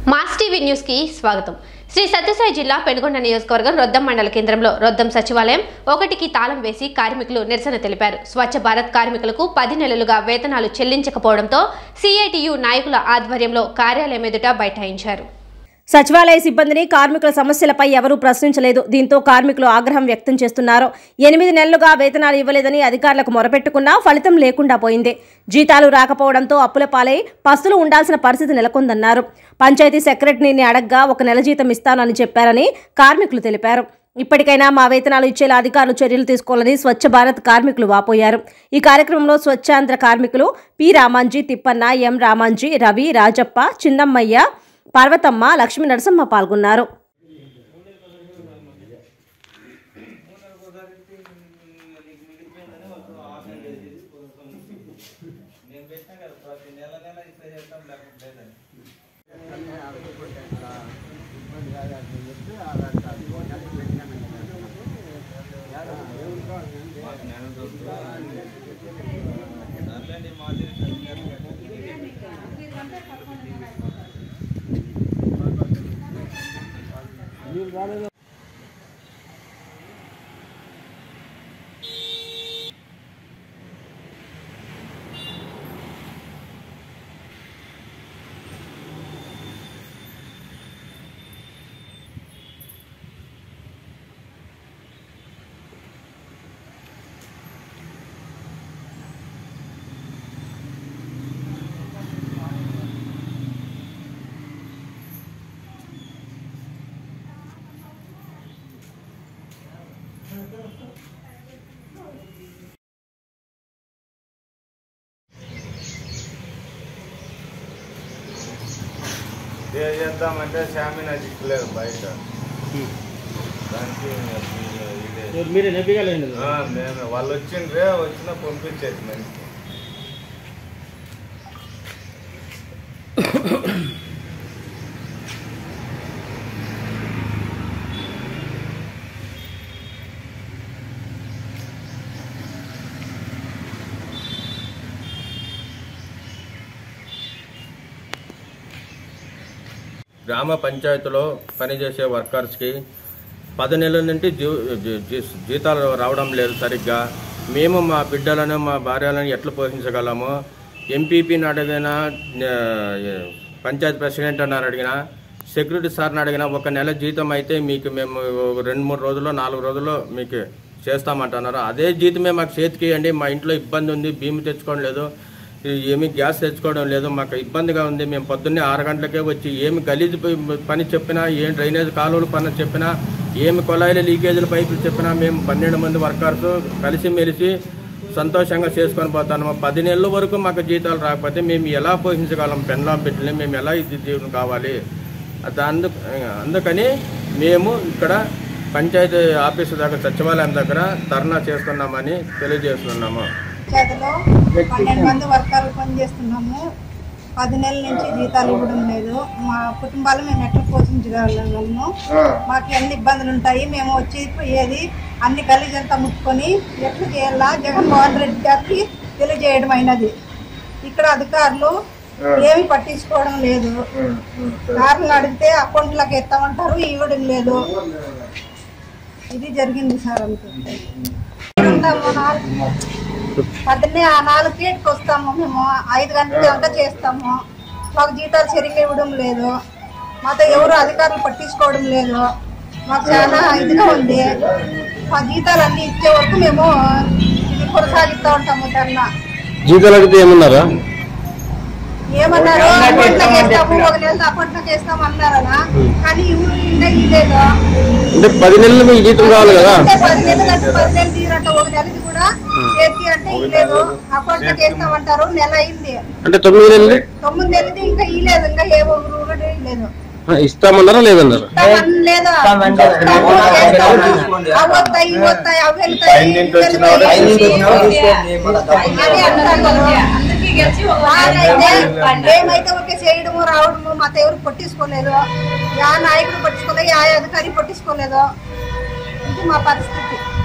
Mass TV news కి స్వాగతం శ్రీ సత్యసాయి జిల్లా పెనుగొండ నియోజకవర్గం రొద్దం మండల కేంద్రంలో రొద్దం సచివాలయం ఒకటికి తాళం వేసి కార్మికులు నిరసన తెలిపారు స్వచ్ఛ భారత్ కార్మికులకు పది నెలలుగా వేతనాలు చెల్లించకపోవడంతో సిఐటియు నాయకుల ఆధ్వర్యంలో కార్యాలయం ఎదుట బైఠాయించారు సచివాలయ సిబ్బందిని కార్మికుల సమస్యలపై ఎవరూ ప్రశ్నించలేదు దీంతో కార్మికులు ఆగ్రహం వ్యక్తం చేస్తున్నారు ఎనిమిది నెలలుగా వేతనాలు ఇవ్వలేదని అధికారులకు మొరపెట్టుకున్నా ఫలితం లేకుండా పోయింది జీతాలు రాకపోవడంతో అప్పుల పాలై పస్తులు ఉండాల్సిన పరిస్థితి నెలకొందన్నారు పంచాయతీ సెక్రటరీని అడగ్గా ఒక నెల జీతం ఇస్తానని చెప్పారని కార్మికులు తెలిపారు ఇప్పటికైనా మా వేతనాలు ఇచ్చేలా అధికారులు చర్యలు తీసుకోవాలని స్వచ్ఛ భారత్ కార్మికులు వాపోయారు ఈ కార్యక్రమంలో స్వచ్ఛాంధ్ర కార్మికులు పి రామాంజీ తిప్పన్న ఎం రామాంజీ రవి రాజప్ప చిన్నమ్మయ్య పార్వతమ్మ లక్ష్మీ నరసమ్మ పాల్గొన్నారు ఏం చేద్దామంటే శామినా చిక్కలేదు బయట దానికి ఇదే. మీరే నెప్పిగలండి ఆ, నేను వాళ్ళు వచ్చిండ్రే వచ్చిన పంపించేది మనిషి గ్రామ పంచాయతీలో పనిచేసే వర్కర్స్కి పది నెలల నుండి జీ జీ- జీ- జీతాలు రావడం లేదు సరిగ్గా మేము మా బిడ్డలను మా భార్యలను ఎట్లా పోషించగలము ఎంపీపీని అడిగినా ఆ, పంచాయతీ ప్రెసిడెంట్ అన్నారు అడిగినా సెక్యూరిటీ సార్ని అడిగినా ఒక నెల జీతం అయితే మీకు మేము ఒక రెండు మూడు రోజుల్లో నాలుగు రోజుల్లో మీకు చేస్తామంటున్నారు అదే జీతమే మాకు చేతికి ఇవ్వండి మా ఇంట్లో ఇబ్బంది ఉంది భీము తెచ్చుకోవడం లేదు ఏమి గ్యాస్ తెచ్చుకోవడం లేదు మాకు ఇబ్బందిగా ఉంది మేము పొద్దున్నే ఆరు గంటలకే వచ్చి ఏమి గలీజ్ ప- పని చెప్పినా ఏం డ్రైనేజ్ కాలువలు పని చెప్పినా ఏమి కొలాయిల లీకేజీల పైపులు చెప్పినా మేము పన్నెండు మంది వర్కర్స్ కలిసిమెలిసి సంతోషంగా చేసుకొని పోతాము పది నెలల వరకు మాకు జీతాలు రాకపోతే మేము ఎలా పోషించగలం పెన్లాం బిడ్డల్ని మేము ఎలా ఇది జీవనం కావాలి అది అందు అందుకని మేము ఇక్కడ పంచాయతీ ఆఫీసు దగ్గర సచివాలయం దగ్గర ధర్నా చేస్తున్నామని తెలియజేస్తున్నాము చేతిలో పన్నెండు మంది వర్కర్లు పనిచేస్తున్నాము పది నెలల నుంచి జీతాలు ఇవ్వడం లేదు మా కుటుంబాలు మేము ఎట్లా పోషించగలము మాకు ఎన్ని ఇబ్బందులు ఉంటాయి మేము వచ్చి పోయేది అన్ని గలీజంతా ముట్టుకొని ఎట్లా చేయాలా జగన్మోహన్ రెడ్డి గారికి తెలియజేయడం అయినది ఇక్కడ అధికారులు ఏమి పట్టించుకోవడం లేదు కార్లు అడిగితే అకౌంట్లకు ఎత్తామంటారు ఇవ్వడం లేదు ఇది జరిగింది సార్ అంతే ఉంటాము నాలుగు పొద్దున్నే ఆ నాలుగుకి వస్తాము మేము ఐదు గంటల దాకా చేస్తాము మాకు జీతాలు సరిగ్గా ఇవ్వడం లేదు మాతో ఎవరు అధికారులు పట్టించుకోవడం లేదు మాకు చాలా ఇదిగా ఉంది మా జీతాలు అన్ని ఇచ్చే వరకు మేము ఇది కొనసాగిస్తూ ఉంటాము ధర్నా జీతాలు అడిగితే ఏమన్నారా ఏమన్నారు అకౌంట్లోకి వేస్తాము ఒక నెల అకౌంట్లోకి వేస్తాము అన్నారనా కానీ ఇవ్వడు ఇంకా ఇవ్వలేదు అంటే పది నెలలు మీకు జీతం కావాలి కదా అంటే పది నెలలు అంటే పది నెలలు తీరంట ఒక నెలది కూడా చేతి అంటే ఇవ్వలేదు అకౌంట్లోకి వేస్తామంటారు నెల అయింది అంటే తొమ్మిది నెలలు తొమ్మిది నెలది ఇంకా ఇవ్వలేదు ఇంకా ఏ ఒక్కరు కూడా ఇవ్వలేదు ఆ, ఇస్తామన్నారా లేదన్నారా ఇస్తామని లేదా ఇస్తాము, చేస్తాము. అవి వస్తాయి ఇవి వస్తాయి అవి వెళ్తాయి పైనుంచి వచ్చిన వాళ్ళు అని అంటారు వాళ్ళైతే మేమైతే ఊరికే చేయడము రావడము మాతో ఎవరు పట్టించుకోలేదు యా నాయకుడు పట్టించుకోలేదు యా అధికారి పట్టించుకోలేదు ఇది మా పరిస్థితి